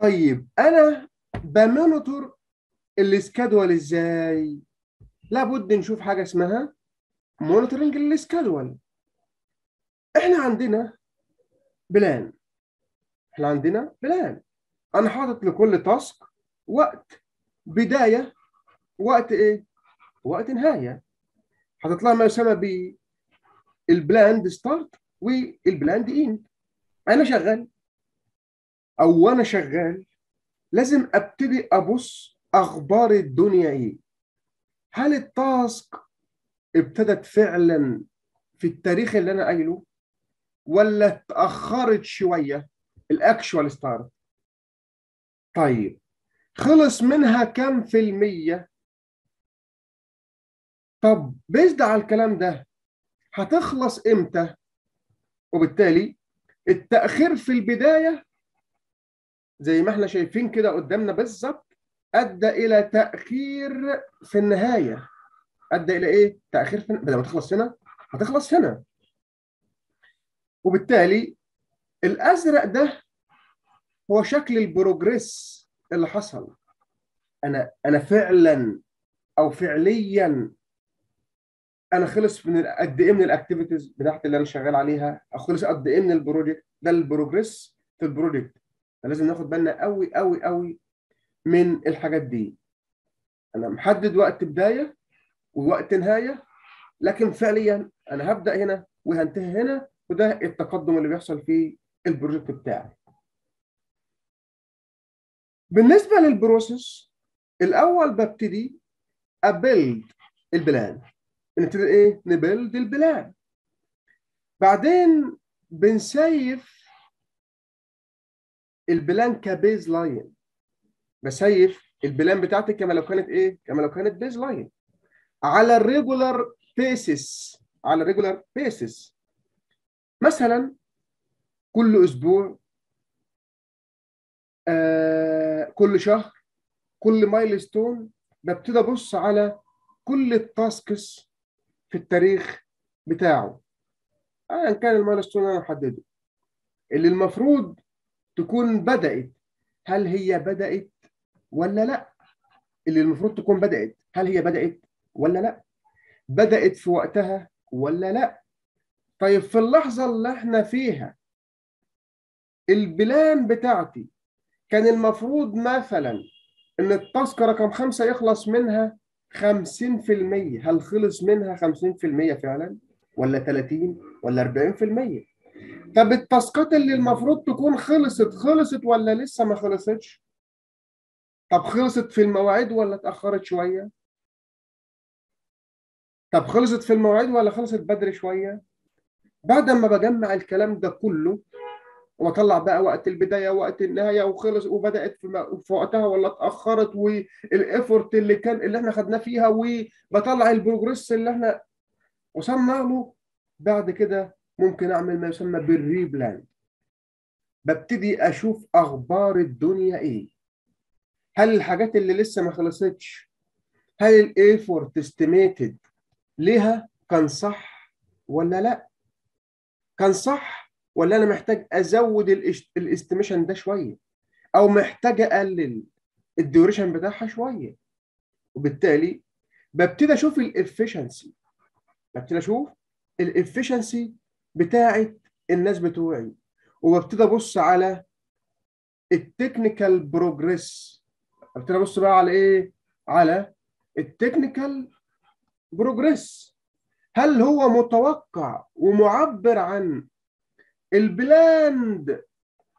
طيب انا بمونيتور السكادول ازاي لابد نشوف حاجه اسمها مونيتورنج السكادول احنا عندنا بلان احنا عندنا بلان انا حاطط لكل تاسك وقت بدايه وقت ايه وقت نهايه حاطط لها ما يسمى بالبلاند ستارت والبلاند اند انا شغال او وانا شغال لازم ابتدي ابص اخبار الدنيا ايه هل التاسك ابتدت فعلا في التاريخ اللي انا قايله ولا اتاخرت شويه الاكشوال ستارت طيب خلص منها كم في المية طب بيزد على الكلام ده هتخلص امتى وبالتالي التأخير في البداية زي ما احنا شايفين كده قدامنا بالظبط أدى إلى تأخير في النهاية أدى إلى إيه؟ تأخير في بدل ما تخلص هنا هتخلص هنا وبالتالي الأزرق ده هو شكل البروجريس اللي حصل أنا أنا فعلا أو فعليا انا خلص من قد ايه من الاكتيفيتيز بتاعتي اللي انا شغال عليها او خلص قد ايه من البروجكت ده البروجريس في البروجكت فلازم ناخد بالنا قوي قوي قوي من الحاجات دي انا محدد وقت بدايه ووقت نهايه لكن فعليا انا هبدا هنا وهنتهي هنا وده التقدم اللي بيحصل في البروجكت بتاعي بالنسبه للبروسيس الاول ببتدي ابيلد البلان نبتدي ايه نبيلد البلان بعدين بنسيف البلان كبيز لاين بسيف البلان بتاعتي كما لو كانت ايه كما لو كانت بيز لاين على الريجولار بيسس على الريجولار بيسس مثلا كل اسبوع آه كل شهر كل مايلستون ببتدي ابص على كل التاسكس في التاريخ بتاعه ايا كان المايلستون انا محدده اللي المفروض تكون بدات هل هي بدات ولا لا اللي المفروض تكون بدات هل هي بدات ولا لا بدات في وقتها ولا لا طيب في اللحظه اللي احنا فيها البلان بتاعتي كان المفروض مثلا ان التاسك رقم خمسة يخلص منها 50% هل خلص منها 50% فعلا ولا 30 ولا 40% طب التاسكات اللي المفروض تكون خلصت خلصت ولا لسه ما خلصتش طب خلصت في المواعيد ولا اتأخرت شوية طب خلصت في المواعيد ولا خلصت بدري شوية بعد ما بجمع الكلام ده كله واطلع بقى وقت البدايه وقت النهايه وخلص وبدات في, في وقتها ولا اتاخرت والايفورت اللي كان اللي احنا خدناه فيها وبطلع البروجريس اللي احنا وصلنا له بعد كده ممكن اعمل ما يسمى بالريبلان ببتدي اشوف اخبار الدنيا ايه هل الحاجات اللي لسه ما خلصتش هل الايفورت استيميتد ليها كان صح ولا لا كان صح ولا انا محتاج ازود الاستيميشن ده شويه او محتاج اقلل الديوريشن بتاعها شويه وبالتالي ببتدي اشوف الافشنسي ببتدي اشوف الافشنسي بتاعه الناس بتوعي وببتدي ابص على التكنيكال بروجريس ببتدي ابص بقى على ايه على التكنيكال بروجريس هل هو متوقع ومعبر عن البلاند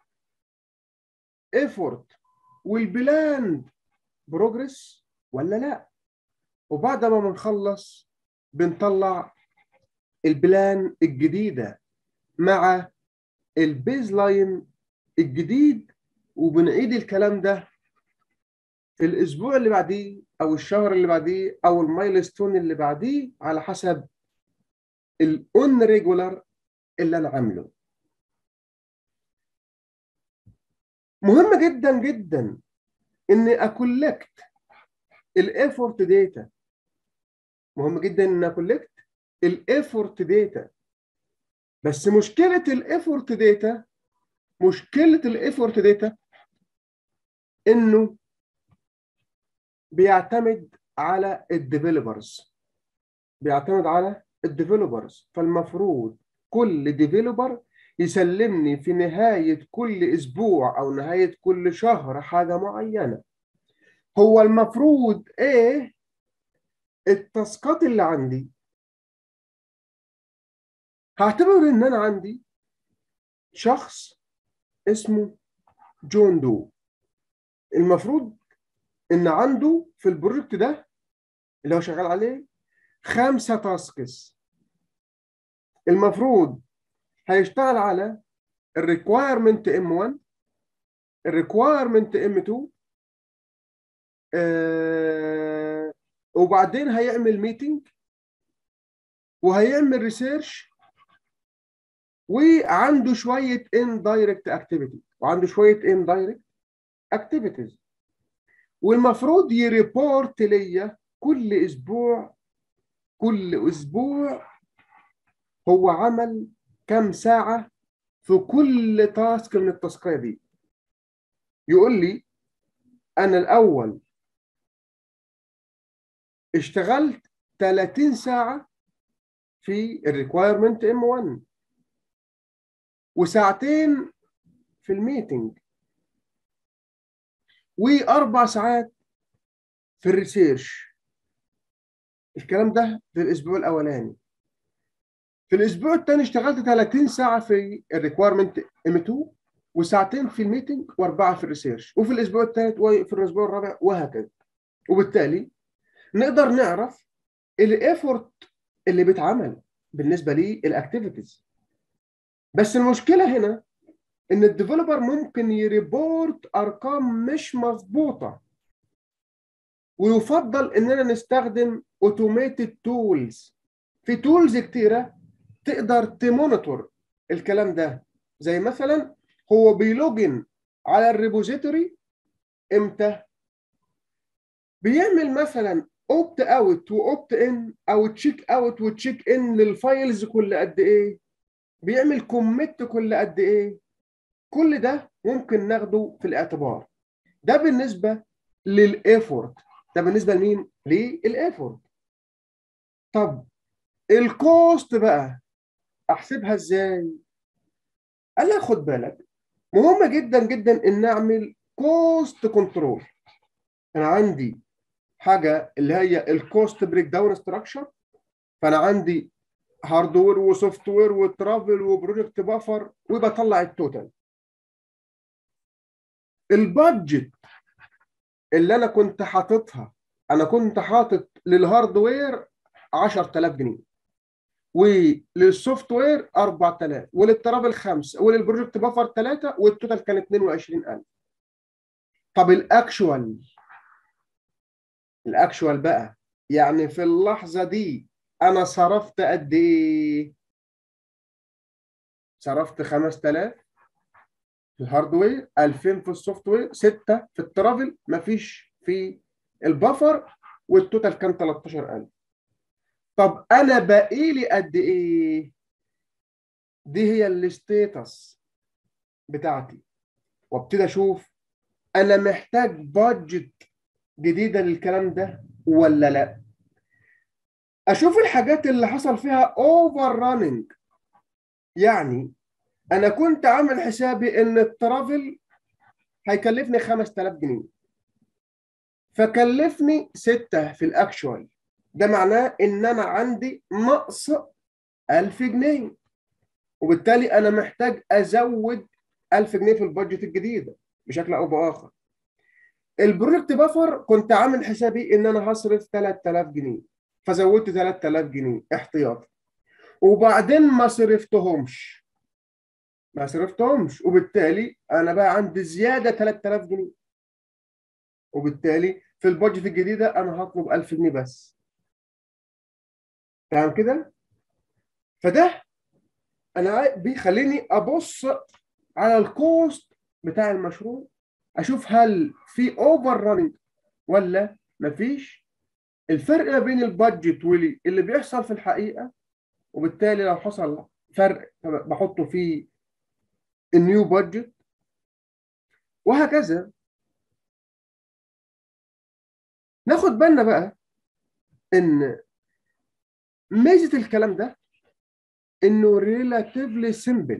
ايفورت والبلاند بروجريس ولا لا وبعد ما بنخلص بنطلع البلان الجديده مع البيز لاين الجديد وبنعيد الكلام ده في الاسبوع اللي بعديه او الشهر اللي بعديه او المايلستون اللي بعديه على حسب الاون ريجولار اللي انا عامله مهم جدا جدا اني اكولكت الايفورت داتا مهم جدا ان اكولكت الايفورت داتا بس مشكله الايفورت داتا مشكله الايفورت داتا انه بيعتمد على الديفلوبرز بيعتمد على الديفلوبرز فالمفروض كل ديفلوبر يسلمني في نهاية كل أسبوع أو نهاية كل شهر حاجة معينة هو المفروض إيه التاسكات اللي عندي هعتبر إن أنا عندي شخص اسمه جون دو المفروض إن عنده في البروجكت ده اللي هو شغال عليه خمسة تاسكس المفروض هيشتغل على الريكوايرمنت ام 1 الريكوايرمنت ام 2 آه وبعدين هيعمل ميتنج وهيعمل ريسيرش وعنده شويه ان دايركت اكتيفيتي وعنده شويه ان دايركت اكتيفيتيز والمفروض يريبورت ليا كل اسبوع كل اسبوع هو عمل كم ساعه في كل تاسك من التاسكيه دي يقول لي انا الاول اشتغلت 30 ساعه في الريكوايرمنت ام 1 وساعتين في الميتنج واربع ساعات في الريسيرش الكلام ده في الاسبوع الاولاني في الاسبوع الثاني اشتغلت 30 ساعه في الريكوايرمنت ام 2 وساعتين في الميتنج واربعه في الريسيرش وفي الاسبوع الثالث وفي الاسبوع الرابع وهكذا وبالتالي نقدر نعرف الايفورت اللي بيتعمل بالنسبه للاكتيفيتيز بس المشكله هنا ان الديفلوبر ممكن يريبورت ارقام مش مظبوطه ويفضل اننا نستخدم اوتوميتد تولز في تولز كتيره تقدر تمونيتور الكلام ده زي مثلا هو بيلوجن على الريبوزيتوري امتى بيعمل مثلا اوبت اوت واوبت ان او تشيك اوت وتشيك ان للفايلز كل قد ايه بيعمل كوميت كل قد ايه كل ده ممكن ناخده في الاعتبار ده بالنسبه للايفورت ده بالنسبه لمين للايفورت طب الكوست بقى احسبها ازاي قال لي خد بالك مهم جدا جدا ان اعمل كوست كنترول انا عندي حاجه اللي هي الكوست بريك داون ستراكشر فانا عندي هاردوير وسوفت وير وترافل وبروجكت بافر وبطلع التوتال البادجت اللي انا كنت حاططها انا كنت حاطط للهاردوير 10000 جنيه وللسوفت وير 4000 وللترافل 5 وللبروجكت بافر 3 والتوتال كان 22000 طب الاكشوال الاكشوال بقى يعني في اللحظه دي انا صرفت قد ايه صرفت 5000 في الهاردوير 2000 في السوفت وير 6 في الترافل مفيش في البفر والتوتال كان 13000 طب انا باقي لي قد ايه دي هي الستيتس بتاعتي وابتدي اشوف انا محتاج بادجت جديده للكلام ده ولا لا اشوف الحاجات اللي حصل فيها اوفر راننج يعني انا كنت عامل حسابي ان الترافل هيكلفني 5000 جنيه فكلفني 6 في الاكشوال ده معناه ان انا عندي نقص 1000 جنيه وبالتالي انا محتاج ازود 1000 جنيه في البادجت الجديده بشكل او باخر البروجكت بافر كنت عامل حسابي ان انا هصرف 3000 جنيه فزودت 3000 جنيه احتياطي وبعدين ما صرفتهمش ما صرفتهمش وبالتالي انا بقى عندي زياده 3000 جنيه وبالتالي في البادجت الجديده انا هطلب 1000 جنيه بس تمام كده فده انا بيخليني ابص على الكوست بتاع المشروع اشوف هل في اوفر راننج ولا مفيش الفرق ما بين البادجت واللي اللي بيحصل في الحقيقه وبالتالي لو حصل فرق بحطه في النيو بادجت وهكذا ناخد بالنا بقى ان ميزه الكلام ده انه ريلاتيفلي سيمبل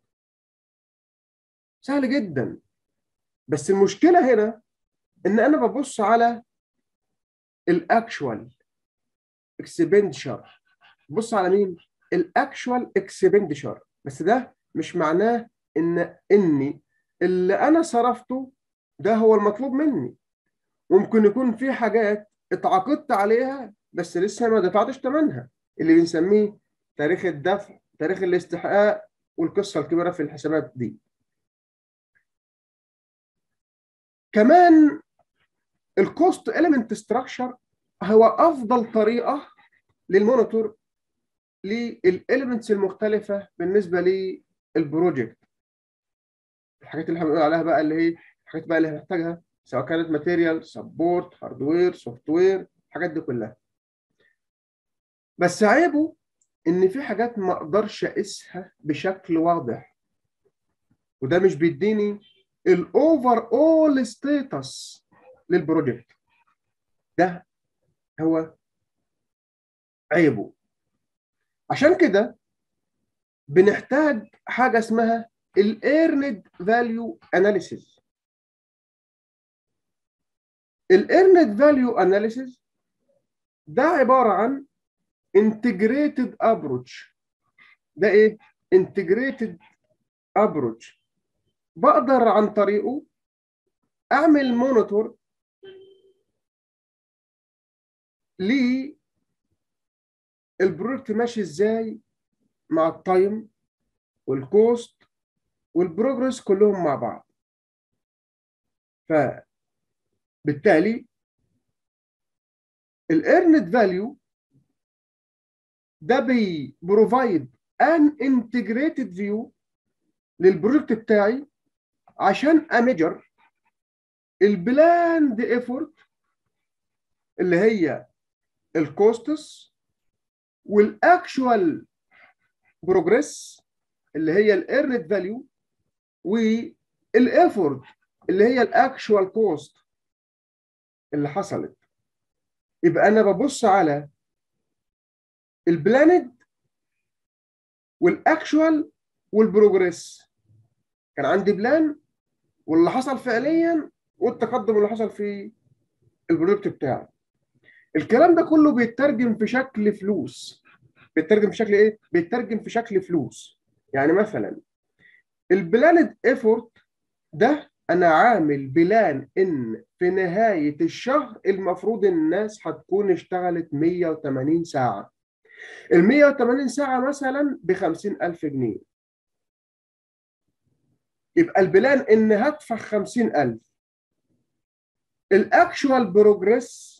سهل جدا بس المشكله هنا ان انا ببص على الاكشوال اكسبندشر بص على مين الاكشوال اكسبندشر بس ده مش معناه ان اني اللي انا صرفته ده هو المطلوب مني ممكن يكون في حاجات اتعاقدت عليها بس لسه ما دفعتش ثمنها اللي بنسميه تاريخ الدفع تاريخ الاستحقاق والقصه الكبيره في الحسابات دي كمان الكوست اليمنت ستراكشر هو افضل طريقه للمونيتور للاليمنتس المختلفه بالنسبه للبروجكت الحاجات اللي احنا بنقول عليها بقى اللي هي الحاجات بقى اللي هنحتاجها سواء كانت ماتيريال سبورت هاردوير سوفت وير الحاجات دي كلها بس عيبه ان في حاجات ما اقدرش اقيسها بشكل واضح وده مش بيديني الاوفر اول ستيتس للبروجكت ده هو عيبه عشان كده بنحتاج حاجه اسمها الايرند فاليو اناليسيز الايرند فاليو اناليسيز ده عباره عن انتجريتد ابروتش ده ايه انتجريتد ابروتش بقدر عن طريقه اعمل مونيتور للبروجكت ماشي ازاي مع التايم والكوست والبروجرس كلهم مع بعض فبالتالي الايرند فاليو ده بيبروفايد ان انتجريتد فيو للبروجكت بتاعي عشان اميجر البلاند ايفورت اللي هي الكوستس والاكشوال بروجريس اللي هي الايرند فاليو والايفورت اللي هي الاكشوال كوست اللي حصلت يبقى انا ببص على البلاند والاكشوال والبروجريس كان عندي بلان واللي حصل فعليا والتقدم اللي حصل في البروجكت بتاعي الكلام ده كله بيترجم في شكل فلوس بيترجم في شكل ايه بيترجم في شكل فلوس يعني مثلا البلاند ايفورت ده انا عامل بلان ان في نهايه الشهر المفروض الناس هتكون اشتغلت 180 ساعه ال 180 ساعه مثلا ب 50000 جنيه يبقى البلان ان هدفع 50000 الاكشوال بروجريس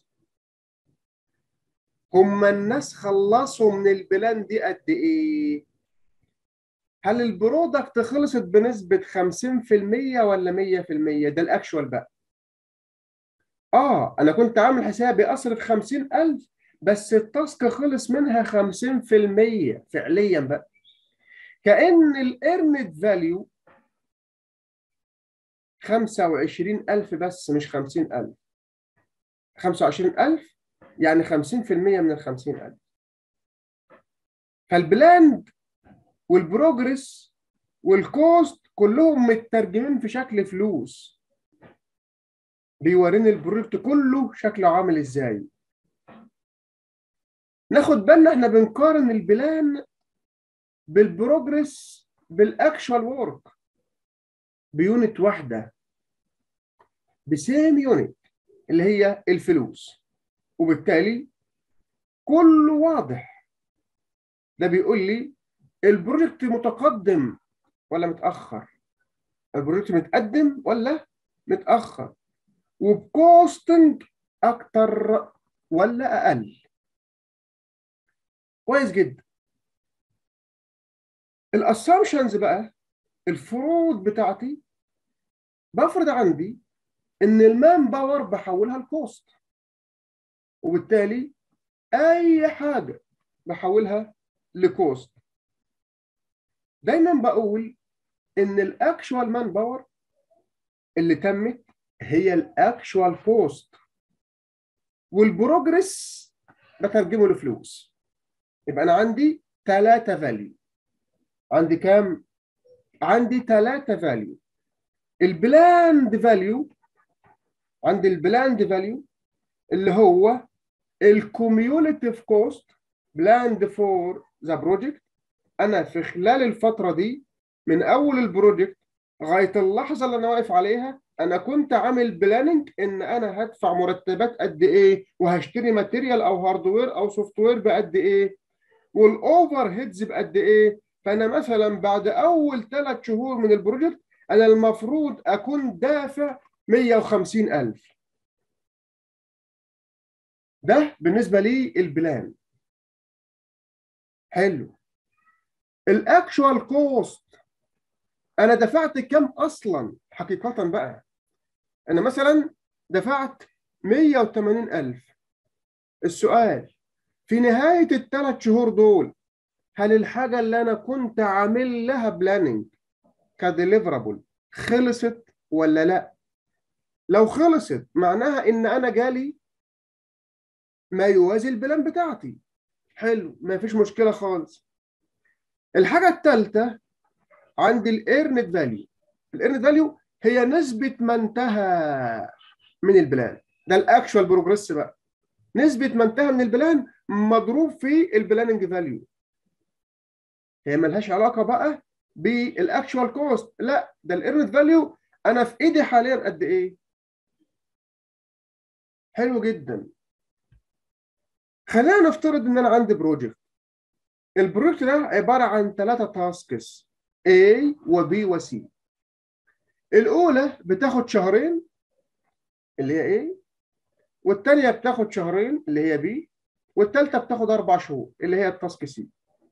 هم الناس خلصوا من البلان دي قد ايه هل البرودكت خلصت بنسبة 50% ولا 100% ده الاكشوال بقى اه انا كنت عامل حسابي اصرف 50000 بس التاسك خلص منها 50% فعليا بقى كأن الايرند فاليو 25000 بس مش 50000 25000 يعني 50% من ال 50000 فالبلاند والبروجرس والكوست كلهم مترجمين في شكل فلوس بيوريني البروجكت كله شكله عامل ازاي ناخد بالنا احنا بنقارن البلان بالبروجرس بالاكشوال وورك بيونت واحده بسيم يونت اللي هي الفلوس وبالتالي كله واضح ده بيقول لي البروجكت متقدم ولا متاخر البروجكت متقدم ولا متاخر وبكوستنج اكتر ولا اقل كويس جدا الاسامبشنز بقى الفروض بتاعتي بفرض عندي ان المان باور بحولها لكوست وبالتالي اي حاجه بحولها لكوست دايما بقول ان الاكشوال مان باور اللي تمت هي الاكشوال كوست والبروجرس بترجمه لفلوس يبقى انا عندي ثلاثة فاليو عندي كام؟ عندي ثلاثة فاليو البلاند فاليو عندي البلاند فاليو اللي هو الكوميوليتيف كوست بلاند فور ذا بروجكت انا في خلال الفتره دي من اول البروجكت لغايه اللحظه اللي انا واقف عليها انا كنت عامل بلاننج ان انا هدفع مرتبات قد ايه وهشتري ماتيريال او هاردوير او سوفت وير بقد ايه والاوفر هيدز بقد ايه فانا مثلا بعد اول ثلاث شهور من البروجكت انا المفروض اكون دافع 150000 ده بالنسبه لي البلان حلو الاكشوال كوست انا دفعت كام اصلا حقيقه بقى انا مثلا دفعت 180000 السؤال في نهايه الثلاث شهور دول هل الحاجه اللي انا كنت عامل لها بلاننج كديليفرابل خلصت ولا لا لو خلصت معناها ان انا جالي ما يوازي البلان بتاعتي حلو ما فيش مشكله خالص الحاجه الثالثه عندي الايرنت فاليو الايرنت فاليو هي نسبه ما انتهى من البلان ده الاكشوال بروجريس بقى نسبه ما انتهى من البلان مضروب في البلاننج فاليو هي ملهاش علاقه بقى بالاكشوال كوست لا ده الايرنت فاليو انا في ايدي حاليا قد ايه حلو جدا خلينا نفترض ان انا عندي بروجكت البروجكت ده عباره عن ثلاثه تاسكس A و B و C الاولى بتاخد شهرين اللي هي A والثانيه بتاخد شهرين اللي هي B والثالثه بتاخد اربع شهور اللي هي التاسك سي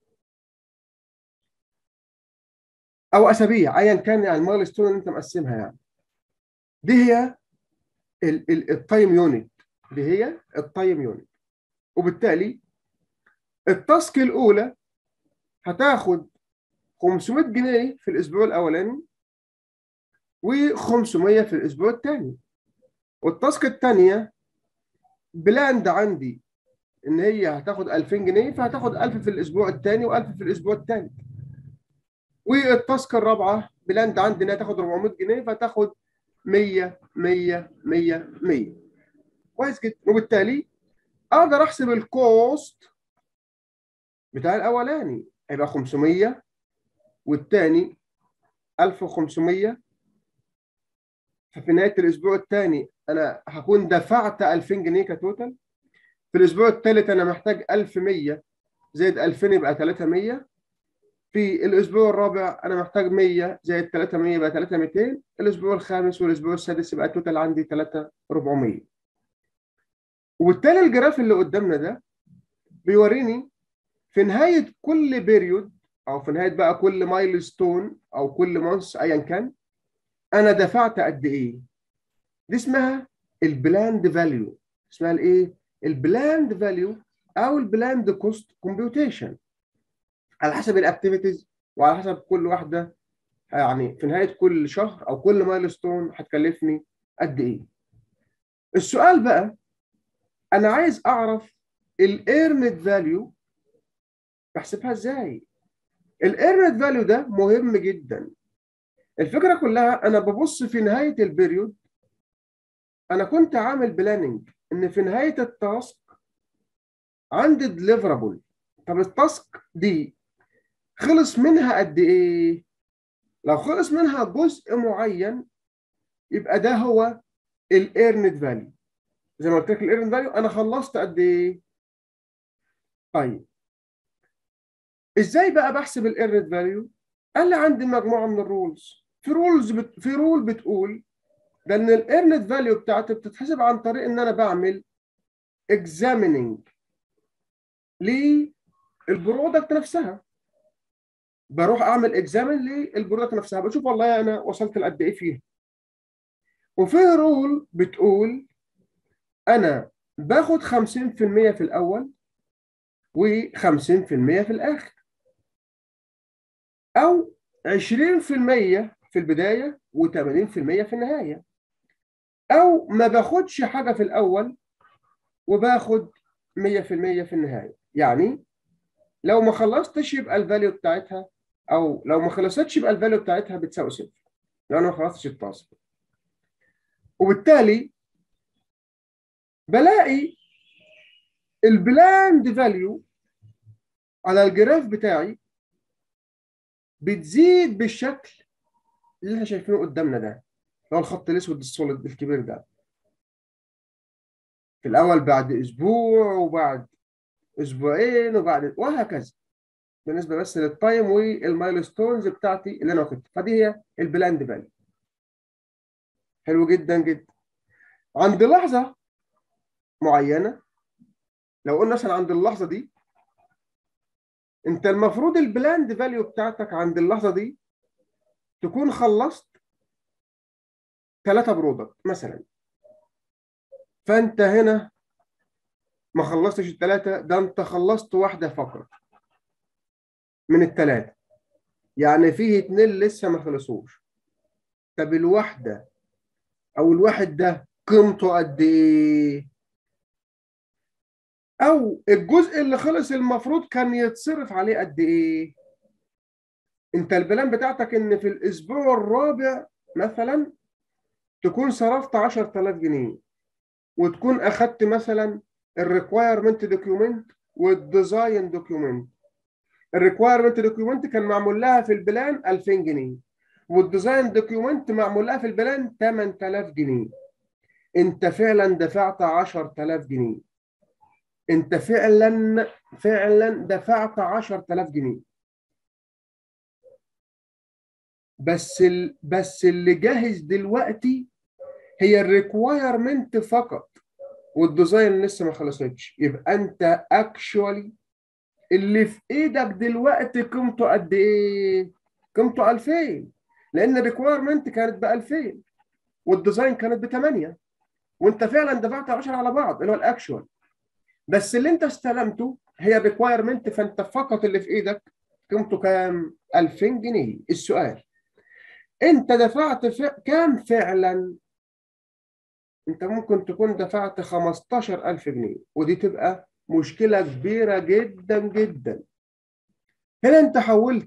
او اسابيع ايا كان يعني المايل ستون اللي انت مقسمها يعني دي هي التايم يونت دي هي التايم يونت وبالتالي التاسك الاولى هتاخد 500 جنيه في الاسبوع الاولاني و500 في الاسبوع الثاني والتاسك الثانيه بلاند عندي ان هي هتاخد 2000 جنيه فهتاخد 1000 في الاسبوع الثاني و1000 في الاسبوع الثالث والتاسك الرابعه بلاند عندي انها تاخد 400 جنيه فتاخد 100 100 100 100 كويس جدا وبالتالي اقدر احسب الكوست بتاع الاولاني هيبقى 500 والثاني 1500 ففي نهايه الاسبوع الثاني انا هكون دفعت 2000 جنيه كتوتال في الاسبوع الثالث انا محتاج 1100 زائد 2000 يبقى 300 في الاسبوع الرابع انا محتاج 100 زائد 300 يبقى 3200 الاسبوع الخامس والاسبوع السادس يبقى التوتال عندي 3400 وبالتالي الجراف اللي قدامنا ده بيوريني في نهايه كل بيريود او في نهايه بقى كل مايل ستون او كل مانس ايا كان انا دفعت قد ايه دي اسمها البلاند فاليو اسمها الايه البلاند فاليو او البلاند كوست كومبيوتيشن على حسب الاكتيفيتيز وعلى حسب كل واحده يعني في نهايه كل شهر او كل مايل ستون هتكلفني قد ايه السؤال بقى انا عايز اعرف الايرنت فاليو بحسبها ازاي الايرنت فاليو ده مهم جدا الفكره كلها انا ببص في نهايه البيريود انا كنت عامل بلاننج ان في نهايه التاسك عندي ديليفرابل طب التاسك دي خلص منها قد ايه لو خلص منها جزء معين يبقى ده هو الايرنت فاليو زي ما قلت لك الايرنت فاليو انا خلصت قد ايه طيب ازاي بقى بحسب الايرنت فاليو قال لي عندي مجموعه من الرولز في رولز بت... في رول بتقول ده ان الايرنت فاليو بتاعتي بتتحسب عن طريق ان انا بعمل اكزاميننج للبرودكت نفسها بروح اعمل اكزامن للبرودكت نفسها بشوف والله انا وصلت لقد ايه فيها وفي رول بتقول انا باخد 50% في الاول و50% في الاخر او 20% في البدايه و80% في النهايه او ما باخدش حاجه في الاول وباخد 100% في المية يعني لو ما خلصتش يبقى الفاليو بتاعتها او لو ما خلصتش يبقى الفاليو بتاعتها بتساوي صفر لو انا ما خلصتش التاسك وبالتالي بلاقي البلاند فاليو على الجراف بتاعي بتزيد بالشكل اللي احنا شايفينه قدامنا ده اللي هو الخط الاسود السوليد الكبير ده في الاول بعد اسبوع وبعد اسبوعين وبعد وهكذا بالنسبه بس للتايم والمايلستونز بتاعتي اللي انا واخدها فدي هي البلاند فاليو حلو جدا جدا عند لحظه معينه لو قلنا مثلا عند اللحظه دي انت المفروض البلاند فاليو بتاعتك عند اللحظه دي تكون خلصت ثلاثة برودكت مثلا فانت هنا ما خلصتش الثلاثة ده انت خلصت واحدة فقط من الثلاثة يعني فيه اتنين لسه ما خلصوش طب الواحدة او الواحد ده قيمته قد ايه او الجزء اللي خلص المفروض كان يتصرف عليه قد ايه انت البلان بتاعتك ان في الاسبوع الرابع مثلا تكون صرفت 10000 جنيه وتكون اخدت مثلا الريكوايرمنت دوكيومنت والديزاين دوكيومنت الريكوايرمنت دوكيومنت كان معمول لها في البلان 2000 جنيه والديزاين دوكيومنت معمول لها في البلان 8000 جنيه انت فعلا دفعت 10000 جنيه انت فعلا فعلا دفعت 10000 جنيه بس ال... بس اللي جاهز دلوقتي هي الريكوايرمنت فقط والديزاين لسه ما خلصتش يبقى انت اكشوالي اللي في ايدك دلوقتي قيمته قد ايه؟ قيمته 2000 لان الريكوايرمنت كانت ب 2000 والديزاين كانت ب 8 وانت فعلا دفعت 10 على بعض اللي هو الاكشوال بس اللي انت استلمته هي الريكوايرمنت فانت فقط اللي في ايدك قيمته كام؟ 2000 جنيه السؤال انت دفعت ف... كام فعلا؟ انت ممكن تكون دفعت 15000 جنيه ودي تبقى مشكلة كبيرة جدا جدا هنا انت حولت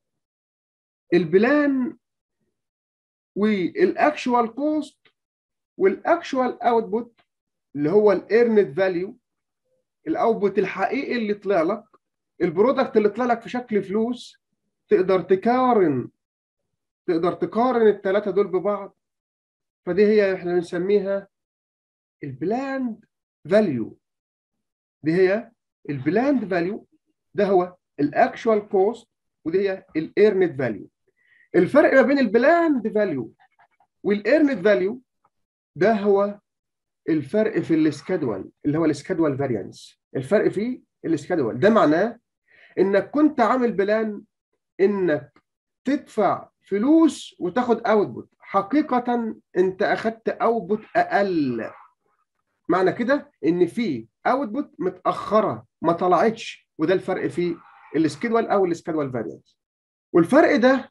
البلان والاكشوال كوست والاكشوال اوتبوت اللي هو الايرند فاليو الاوتبوت الحقيقي اللي طلع لك البرودكت اللي طلع لك في شكل فلوس تقدر تقارن تقدر تقارن الثلاثه دول ببعض فدي هي احنا بنسميها البلاند فاليو دي هي البلاند فاليو ده هو الاكشوال كوست ودي هي الايرند فاليو الفرق ما بين البلاند فاليو والايرند فاليو ده هو الفرق في السكادول اللي هو السكادول فاريانس الفرق في السكادول ده معناه انك كنت عامل بلان انك تدفع فلوس وتاخد اوتبوت حقيقة انت اخدت اوتبوت اقل معنى كده ان في اوتبوت متاخره ما طلعتش وده الفرق في السكيدول او السكيدول فاريانس والفرق ده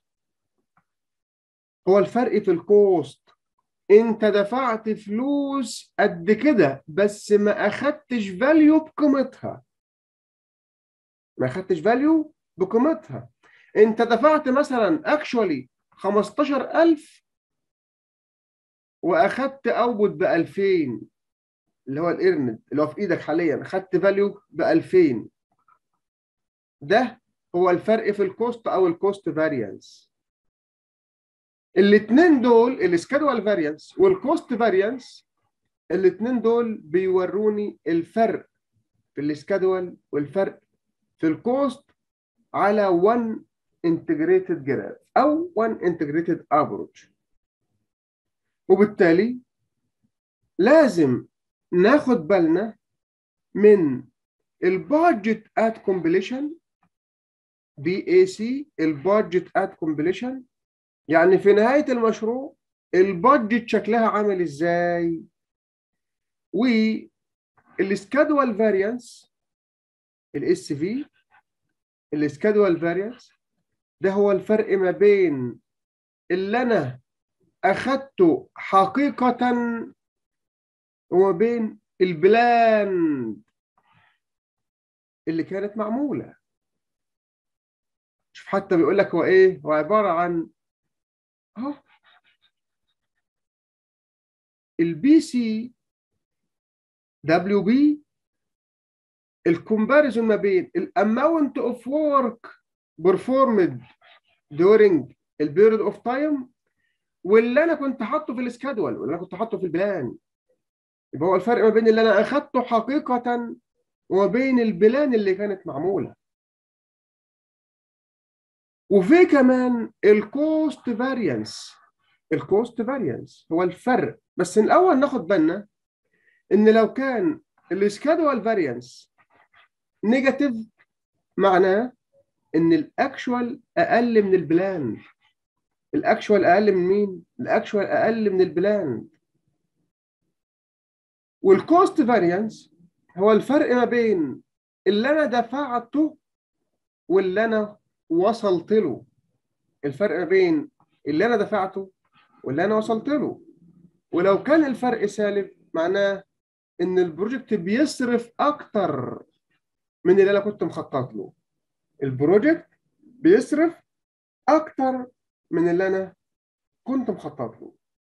هو الفرق في الكوست انت دفعت فلوس قد كده بس ما اخدتش فاليو بقيمتها ما اخدتش فاليو بقيمتها انت دفعت مثلا اكشولي 15000 واخدت اوتبوت ب 2000 اللي هو الايرند اللي هو في ايدك حاليا خدت فاليو ب 2000 ده هو الفرق في الكوست او الكوست فاريانس الاثنين دول السكادوال فاريانس والكوست فاريانس الاثنين دول بيوروني الفرق في السكادوال والفرق في الكوست على 1 انتجريتد جراف او 1 انتجريتد افريج وبالتالي لازم ناخد بالنا من البادجت ات كومبليشن بي اي سي البادجت ات كومبليشن يعني في نهايه المشروع البادجت شكلها عامل ازاي والسكادوال فاريانس الاس في السكادوال فاريانس ده هو الفرق ما بين اللي انا اخدته حقيقه وما بين البلان اللي كانت معموله شوف حتى بيقول لك هو ايه هو عباره عن اهو البي سي دبليو بي الكومباريزون ما بين الاماونت اوف ورك performed during البيريود اوف تايم واللي انا كنت حاطه في السكادول واللي انا كنت حاطه في البلان يبقى هو الفرق ما بين اللي انا اخدته حقيقه وما بين البلان اللي كانت معموله وفي كمان الكوست فاريانس الكوست فاريانس هو الفرق بس الاول ناخد بالنا ان لو كان السكادول فاريانس نيجاتيف معناه ان الاكشوال اقل من البلان الاكشوال اقل من مين الاكشوال اقل من البلان والكوست فاريانس هو الفرق ما بين اللي انا دفعته واللي انا وصلت له الفرق ما بين اللي انا دفعته واللي انا وصلت له ولو كان الفرق سالب معناه ان البروجكت بيصرف اكتر من اللي انا كنت مخطط له البروجكت بيصرف اكتر من اللي انا كنت مخطط له